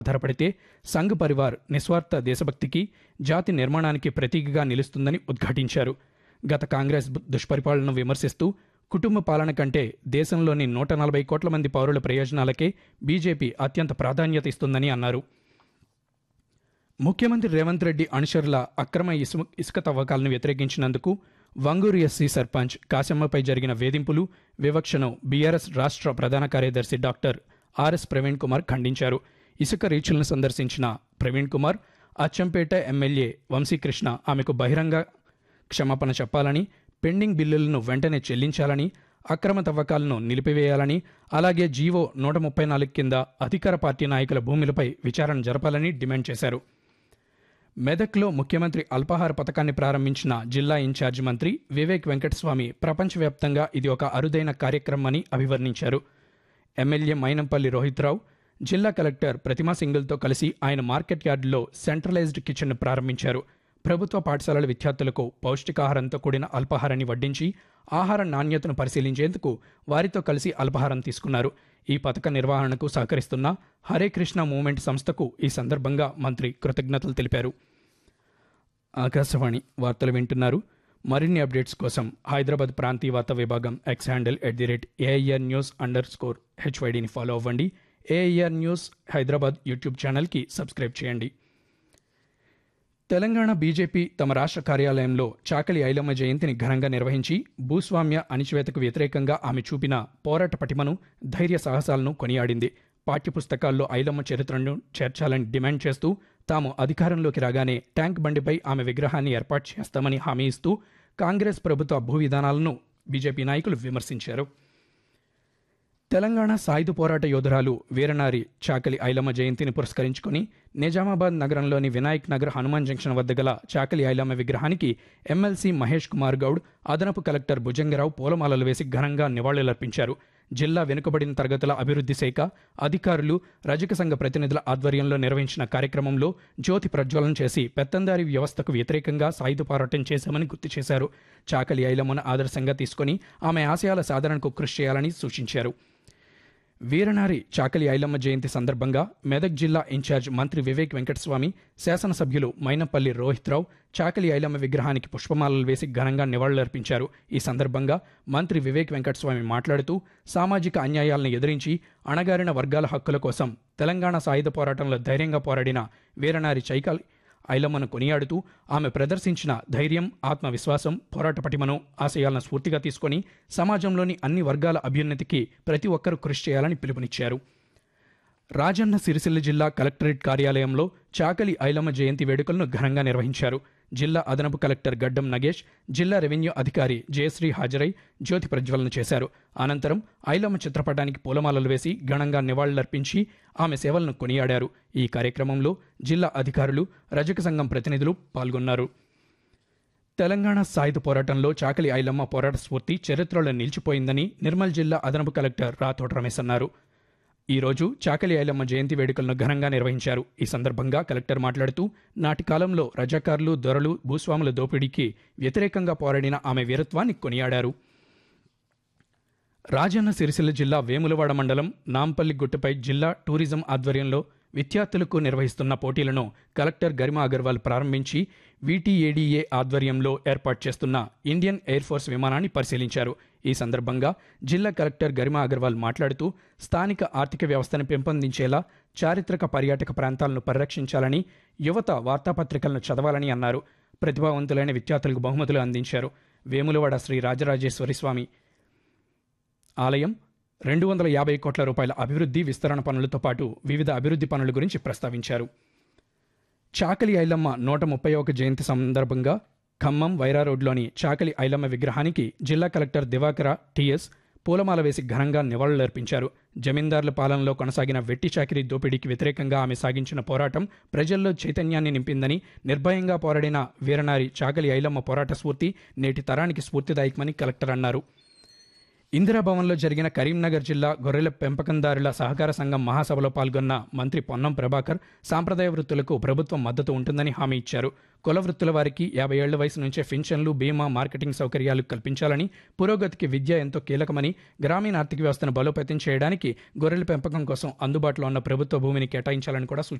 ఆధారపడితే సంఘ్ పరివార్ నిస్వార్థ దేశభక్తికి జాతి నిర్మాణానికి ప్రతీకగా నిలుస్తుందని ఉద్ఘాటించారు గత కాంగ్రెస్ దుష్పరిపాలనను విమర్శిస్తూ కుటుంబ పాలన కంటే దేశంలోని నూట నలభై కోట్ల మంది పౌరుల ప్రయోజనాలకే బీజేపీ అత్యంత ప్రాధాన్యత ఇస్తుందని అన్నారు ముఖ్యమంత్రి రేవంత్ రెడ్డి అనుచరుల అక్రమ ఇసుక ఇసుక తవ్వకాలను వ్యతిరేకించినందుకు వంగూరు ఎస్సీ సర్పంచ్ కాశమ్మపై జరిగిన వేధింపులు వివక్షను బీఆర్ఎస్ రాష్ట్ర ప్రధాన కార్యదర్శి డాక్టర్ ఆర్ఎస్ ప్రవీణ్ కుమార్ ఖండించారు ఇసుక రీచులను సందర్శించిన ప్రవీణ్ కుమార్ అచ్చంపేట ఎమ్మెల్యే వంశీకృష్ణ ఆమెకు బహిరంగ క్షమాపణ చెప్పాలని పెండింగ్ బిల్లులను వెంటనే చెల్లించాలని అక్రమ తవ్వకాలను నిలిపివేయాలని అలాగే జీవో నూట ముప్పై నాలుగు కింద అధికార పార్టీ నాయకుల భూములపై విచారణ జరపాలని డిమాండ్ చేశారు మెదక్లో ముఖ్యమంత్రి అల్పాహార పథకాన్ని ప్రారంభించిన జిల్లా ఇన్ఛార్జ్ మంత్రి వివేక్ వెంకటస్వామి ప్రపంచవ్యాప్తంగా ఇది ఒక అరుదైన కార్యక్రమని అభివర్ణించారు ఎమ్మెల్యే మైనంపల్లి రోహిత్రావు జిల్లా కలెక్టర్ ప్రతిమా సింగిల్తో కలిసి ఆయన మార్కెట్ యార్డులో సెంట్రలైజ్డ్ కిచెన్ను ప్రారంభించారు ప్రభుత్వ పాఠశాలల విద్యార్థులకు పౌష్టికాహారంతో కూడిన అల్పాహారాన్ని వడ్డించి ఆహార నాణ్యతను పరిశీలించేందుకు వారితో కలిసి అల్పాహారం తీసుకున్నారు ఈ పథక నిర్వహణకు సహకరిస్తున్న హరే కృష్ణ మూవ్మెంట్ సంస్థకు ఈ సందర్భంగా మంత్రి కృతజ్ఞతలు తెలిపారు ఆకాశవాణి వార్తలు వింటున్నారు మరిన్ని అప్డేట్స్ కోసం హైదరాబాద్ ప్రాంతీయ వార్తా విభాగం X handle at the rate AIR news underscore హెచ్వైడిని ఫాలో అవ్వండి ఏఐఆర్ న్యూస్ హైదరాబాద్ యూట్యూబ్ ఛానల్కి సబ్స్క్రైబ్ చేయండి తెలంగాణ బీజేపీ తమ రాష్ట్ర కార్యాలయంలో చాకలి ఐలమ్మ జయంతిని ఘనంగా నిర్వహించి భూస్వామ్య అణిచివేతకు వ్యతిరేకంగా ఆమె చూపిన పోరాట పటిమను ధైర్య సాహసాలను కొనియాడింది పాఠ్యపుస్తకాల్లో ఐలమ్మ చరిత్రను చేర్చాలని డిమాండ్ చేస్తూ తాము అధికారంలోకి రాగానే ట్యాంక్ బండిపై ఆమె విగ్రహాన్ని ఏర్పాటు చేస్తామని హామీ ఇస్తూ కాంగ్రెస్ ప్రభుత్వ భూ విధానాలను బీజేపీ నాయకులు విమర్శించారు తెలంగాణ సాయుధ పోరాట యోధురాలు వీరనారి చాకలి ఐలమ్మ జయంతిని పురస్కరించుకొని నిజామాబాద్ నగరంలోని వినాయక్ నగర్ హనుమాన్ జంక్షన్ వద్ద గల చాకలి ఐలమ్మ విగ్రహానికి ఎమ్మెల్సీ మహేష్ కుమార్ గౌడ్ అదనపు కలెక్టర్ భుజంగరావు పూలమాలలు వేసి ఘనంగా నివాళులర్పించారు జిల్లా వెనుకబడిన తరగతుల అభివృద్ధి శాఖ అధికారులు రజక సంఘ ప్రతినిధుల ఆధ్వర్యంలో నిర్వహించిన కార్యక్రమంలో జ్యోతి ప్రజ్వలన చేసి పెత్తందారి వ్యవస్థకు వ్యతిరేకంగా సాయుధ పోరాటం చేశామని గుర్తు చేశారు చాకలి ఐలమ్మను ఆదర్శంగా తీసుకొని ఆమె ఆశయాల సాధనకు కృషి చేయాలని సూచించారు వీరనారి చాకలి ఐలమ్మ జయంతి సందర్భంగా మెదక్ జిల్లా ఇన్ఛార్జ్ మంత్రి వివేక్ వెంకటస్వామి శాసనసభ్యులు మైనపల్లి రోహిత్రావు చాకలి ఐలమ్మ విగ్రహానికి పుష్పమాలలు వేసి ఘనంగా నివాళులర్పించారు ఈ సందర్భంగా మంత్రి వివేక్ వెంకటస్వామి మాట్లాడుతూ సామాజిక అన్యాయాలను ఎదిరించి అణగారిన వర్గాల హక్కుల కోసం తెలంగాణ సాయుధ పోరాటంలో ధైర్యంగా పోరాడిన వీరనారి చైకలి ఐలమ్మను కొనియాడుతూ ఆమె ప్రదర్శించిన ధైర్యం ఆత్మవిశ్వాసం పోరాట పటిమను ఆశయాలను స్ఫూర్తిగా తీసుకొని సమాజంలోని అన్ని వర్గాల అభ్యున్నతికి ప్రతి ఒక్కరూ కృషి చేయాలని పిలుపునిచ్చారు రాజన్న సిరిసిల్ల జిల్లా కలెక్టరేట్ కార్యాలయంలో చాకలి ఐలమ్మ జయంతి వేడుకలను ఘనంగా నిర్వహించారు జిల్లా అదనపు కలెక్టర్ గడ్డం నగేష్ జిల్లా రెవెన్యూ అధికారి జయశ్రీ హాజరై జ్యోతి ప్రజ్వలన చేశారు అనంతరం ఐలమ్మ చిత్రపటానికి పూలమాలలు వేసి ఘనంగా నివాళులర్పించి ఆమె సేవలను కొనియాడారు ఈ కార్యక్రమంలో జిల్లా అధికారులు రజక సంఘం ప్రతినిధులు పాల్గొన్నారు తెలంగాణ సాయుధ పోరాటంలో చాకలి ఐలమ్మ పోరాట స్ఫూర్తి చరిత్రలో నిలిచిపోయిందని నిర్మల్ జిల్లా అదనపు కలెక్టర్ రాథోడ్ రమేష్ అన్నారు ఈ రోజు చాకలి ఐలమ్మ జయంతి వేడుకలను ఘనంగా నిర్వహించారు ఈ సందర్భంగా కలెక్టర్ మాట్లాడుతూ నాటి కాలంలో రజాకారులు దొరలు భూస్వాముల దోపిడీకి వ్యతిరేకంగా పోరాడిన ఆమె వీరత్వాన్ని కొనియాడారు రాజన్న సిరిసిల్ల జిల్లా వేములవాడ మండలం నాంపల్లి గుట్టపై జిల్లా టూరిజం ఆధ్వర్యంలో విద్యార్థులకు నిర్వహిస్తున్న పోటీలను కలెక్టర్ గరిమా అగర్వాల్ ప్రారంభించి వీటీఏడీఏ ఆధ్వర్యంలో ఏర్పాటు చేస్తున్న ఇండియన్ ఎయిర్ ఫోర్స్ విమానాన్ని పరిశీలించారు ఈ సందర్భంగా జిల్లా కలెక్టర్ గరిమా అగర్వాల్ మాట్లాడుతూ స్థానిక ఆర్థిక వ్యవస్థను పెంపొందించేలా చారిత్రక పర్యాటక ప్రాంతాలను పరిరక్షించాలని యువత వార్తాపత్రికలను చదవాలని అన్నారు ప్రతిభావంతులైన విద్యార్థులకు బహుమతులు అందించారు వేములవాడ శ్రీ రాజరాజేశ్వరి స్వామి ఆలయం రెండు వందల యాభై కోట్ల రూపాయల అభివృద్ధి విస్తరణ పనులతో పాటు వివిధ అభివృద్ధి పనుల గురించి ప్రస్తావించారు చాకలి ఐలమ్మ నూట ముప్పై ఒక జయంతి సందర్భంగా ఖమ్మం వైరా రోడ్లోని చాకలి ఐలమ్మ విగ్రహానికి జిల్లా కలెక్టర్ దివాకర టిఎస్ పూలమాల వేసి ఘనంగా నివాళులర్పించారు జమీందారుల పాలనలో కొనసాగిన వెట్టి చాకిరీ దోపిడీకి వ్యతిరేకంగా ఆమె సాగించిన పోరాటం ప్రజల్లో చైతన్యాన్ని నింపిందని నిర్భయంగా పోరాడిన వీరనారి చాకలి ఐలమ్మ పోరాట స్ఫూర్తి నేటి తరానికి స్ఫూర్తిదాయకమని కలెక్టర్ అన్నారు ఇందిరాభవన్లో జరిగిన కరీంనగర్ జిల్లా గొర్రెల పెంపకందారుల సహకార సంఘం మహాసభలో పాల్గొన్న మంత్రి పొన్నం ప్రభాకర్ సాంప్రదాయ వృత్తులకు ప్రభుత్వం మద్దతు ఉంటుందని హామీ ఇచ్చారు కుల వృత్తుల వారికి యాభై ఏళ్ల వయసు నుంచే పింఛన్లు బీమా మార్కెటింగ్ సౌకర్యాలు కల్పించాలని పురోగతికి విద్య ఎంతో కీలకమని గ్రామీణ ఆర్థిక వ్యవస్థను బలోపేతం చేయడానికి గొర్రెల పెంపకం కోసం అందుబాటులో ఉన్న ప్రభుత్వ భూమిని కేటాయించాలని కూడా సూచించారు